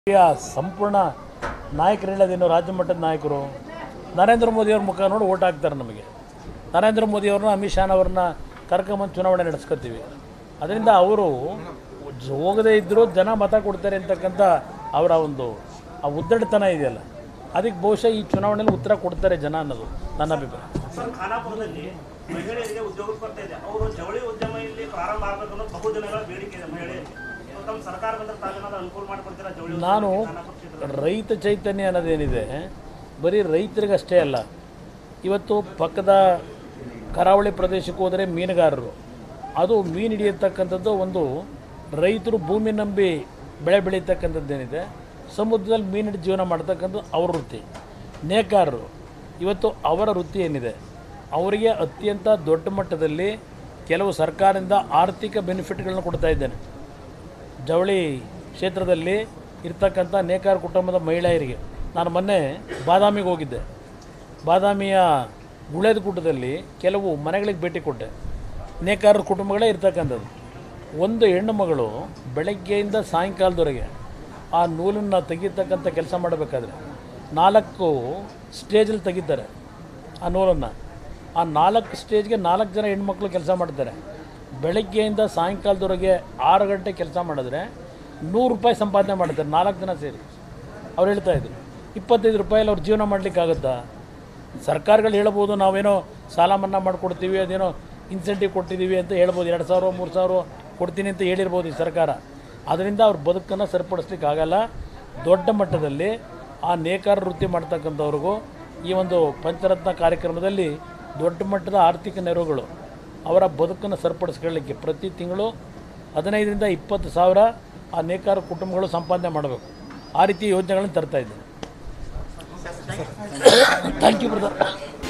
ಯ ಸಂಪೂರ್ಣ ನಾಯಕರು ಹೇಳೋದೇನು ರಾಜ್ಯ ಮಟ್ಟದ ನಾಯಕರು ನರೇಂದ್ರ ಮೋದಿಯವ್ರ ಮುಖ ನೋಡಿ ಓಟ್ ಹಾಕ್ತಾರೆ ನಮಗೆ ನರೇಂದ್ರ ಮೋದಿಯವ್ರನ್ನ ಅಮಿತ್ ಶಾನವ್ರನ್ನ ಕರ್ಕೊಂಬಂದು ಚುನಾವಣೆ ನಡೆಸ್ಕೊತೀವಿ ಅದರಿಂದ ಅವರು ಹೋಗದೇ ಇದ್ದರೂ ಜನ ಮತ ಕೊಡ್ತಾರೆ ಅಂತಕ್ಕಂಥ ಅವರ ಒಂದು ಆ ಉದ್ದಡತನ ಇದೆಯಲ್ಲ ಅದಕ್ಕೆ ಬಹುಶಃ ಈ ಚುನಾವಣೆಯಲ್ಲಿ ಉತ್ತರ ಕೊಡ್ತಾರೆ ಜನ ಅನ್ನೋದು ನನ್ನ ಅಭಿಪ್ರಾಯ ಸರ್ ಖಾನಾಪುರದಲ್ಲಿ ಮಹಿಳೆಯರಿಗೆ ಉದ್ಯೋಗ ಕೊರತೆ ಇದೆ ಅವರು ಜವಳಿ ಉದ್ಯಮ ಇಲ್ಲಿ ಪ್ರಾರಂಭ ಆಗಬೇಕು ಅನ್ನೋದು ಬಹು ಜನಗಳ ಬೇಡಿಕೆ ಇದೆ ಮಹಿಳೆಯರಿಗೆ ಸೊ ತಮ್ಮ ಸರ್ಕಾರ ಬಂದ್ರೆ ತಾವೇನಾದ್ರು ಅನುಕೂಲ ಮಾಡಿಕೊಡ್ತೀರಾ ಜವಳಿ ಉದ್ಯಮಕ್ಕೆ ನಾನು ಖಾನಾಪುರ ಕ್ಷೇತ್ರ ರೈತ ಚೈತನ್ಯ ಅನ್ನೋದೇನಿದೆ ಬರೀ ರೈತರಿಗಷ್ಟೇ ಅಲ್ಲ ಇವತ್ತು ಪಕ್ಕದ ಕರಾವಳಿ ಪ್ರದೇಶಕ್ಕೆ ಹೋದರೆ ಮೀನುಗಾರರು ಅದು ಮೀನು ಹಿಡಿಯತಕ್ಕಂಥದ್ದು ಒಂದು ರೈತರು ಭೂಮಿ ನಂಬಿ ಬೆಳೆ ಬೆಳೀತಕ್ಕಂಥದ್ದೇನಿದೆ ಸಮುದ್ರದಲ್ಲಿ ಮೀನು ಹಿಡಿದು ಜೀವನ ಮಾಡ್ತಕ್ಕಂಥದ್ದು ಅವ್ರ ವೃತ್ತಿ ನೇಕಾರರು ಇವತ್ತು ಅವರ ವೃತ್ತಿ ಏನಿದೆ ಅವರಿಗೆ ಅತ್ಯಂತ ದೊಡ್ಡ ಮಟ್ಟದಲ್ಲಿ ಕೆಲವು ಸರ್ಕಾರದಿಂದ ಆರ್ಥಿಕ ಬೆನಿಫಿಟ್ಗಳನ್ನ ಕೊಡ್ತಾ ಇದ್ದೇನೆ ಜವಳಿ ಕ್ಷೇತ್ರದಲ್ಲಿ ಇರ್ತಕ್ಕಂಥ ನೇಕಾರ ಕುಟುಂಬದ ಮಹಿಳೆಯರಿಗೆ ನಾನು ಮೊನ್ನೆ ಬಾದಾಮಿಗೆ ಹೋಗಿದ್ದೆ ಬಾದಾಮಿಯ ಗುಳೇದ ಕೂಟದಲ್ಲಿ ಕೆಲವು ಮನೆಗಳಿಗೆ ಭೇಟಿ ಕೊಟ್ಟೆ ನೇಕಾರರ ಕುಟುಂಬಗಳೇ ಇರ್ತಕ್ಕಂಥದ್ದು ಒಂದು ಹೆಣ್ಣು ಮಗಳು ಬೆಳಗ್ಗೆಯಿಂದ ಸಾಯಂಕಾಲದವರೆಗೆ ಆ ನೂಲನ್ನು ತೆಗಿತಕ್ಕಂಥ ಕೆಲಸ ಮಾಡಬೇಕಾದ್ರೆ ನಾಲ್ಕು ಸ್ಟೇಜಲ್ಲಿ ತೆಗಿತಾರೆ ಆ ನೂಲನ್ನು ಆ ನಾಲ್ಕು ಸ್ಟೇಜ್ಗೆ ನಾಲ್ಕು ಜನ ಹೆಣ್ಮಕ್ಳು ಕೆಲಸ ಮಾಡ್ತಾರೆ ಬೆಳಗ್ಗೆಯಿಂದ ಸಾಯಂಕಾಲದವರೆಗೆ ಆರು ಗಂಟೆ ಕೆಲಸ ಮಾಡಿದ್ರೆ ನೂರು ರೂಪಾಯಿ ಸಂಪಾದನೆ ಮಾಡ್ತಾರೆ ನಾಲ್ಕು ಜನ ಸೇರಿ ಅವ್ರು ಹೇಳ್ತಾ ಇದ್ರು ಇಪ್ಪತ್ತೈದು ರೂಪಾಯಲ್ಲಿ ಅವ್ರು ಜೀವನ ಮಾಡಲಿಕ್ಕಾಗುತ್ತಾ ಸರ್ಕಾರಗಳು ಹೇಳ್ಬೋದು ನಾವೇನೋ ಸಾಲ ಮನ್ನಾ ಮಾಡಿಕೊಡ್ತೀವಿ ಅದೇನೋ ಇನ್ಸೆಂಟಿವ್ ಕೊಟ್ಟಿದ್ದೀವಿ ಅಂತ ಹೇಳ್ಬೋದು ಎರಡು ಸಾವಿರ ಮೂರು ಸಾವಿರ ಕೊಡ್ತೀನಿ ಅಂತ ಹೇಳಿರ್ಬೋದು ಈ ಸರ್ಕಾರ ಅದರಿಂದ ಅವ್ರ ಬದುಕನ್ನು ಸರಿಪಡಿಸ್ಲಿಕ್ಕೆ ಆಗಲ್ಲ ದೊಡ್ಡ ಮಟ್ಟದಲ್ಲಿ ಆ ನೇಕಾರ ವೃತ್ತಿ ಮಾಡ್ತಕ್ಕಂಥವ್ರಿಗೂ ಈ ಒಂದು ಪಂಚರತ್ನ ಕಾರ್ಯಕ್ರಮದಲ್ಲಿ ದೊಡ್ಡ ಮಟ್ಟದ ಆರ್ಥಿಕ ನೆರವುಗಳು ಅವರ ಬದುಕನ್ನು ಸರಿಪಡಿಸ್ಕೊಳ್ಳಿಕ್ಕೆ ಪ್ರತಿ ತಿಂಗಳು ಹದಿನೈದರಿಂದ ಇಪ್ಪತ್ತು ಸಾವಿರ ಆ ನೇಕಾರ ಕುಟುಂಬಗಳು ಸಂಪಾದನೆ ಮಾಡಬೇಕು ಆ ರೀತಿ ಯೋಜನೆಗಳನ್ನು ತರ್ತಾ ಇದ್ದೀನಿ ಥ್ಯಾಂಕ್ ಯು ಬ್ರದರ್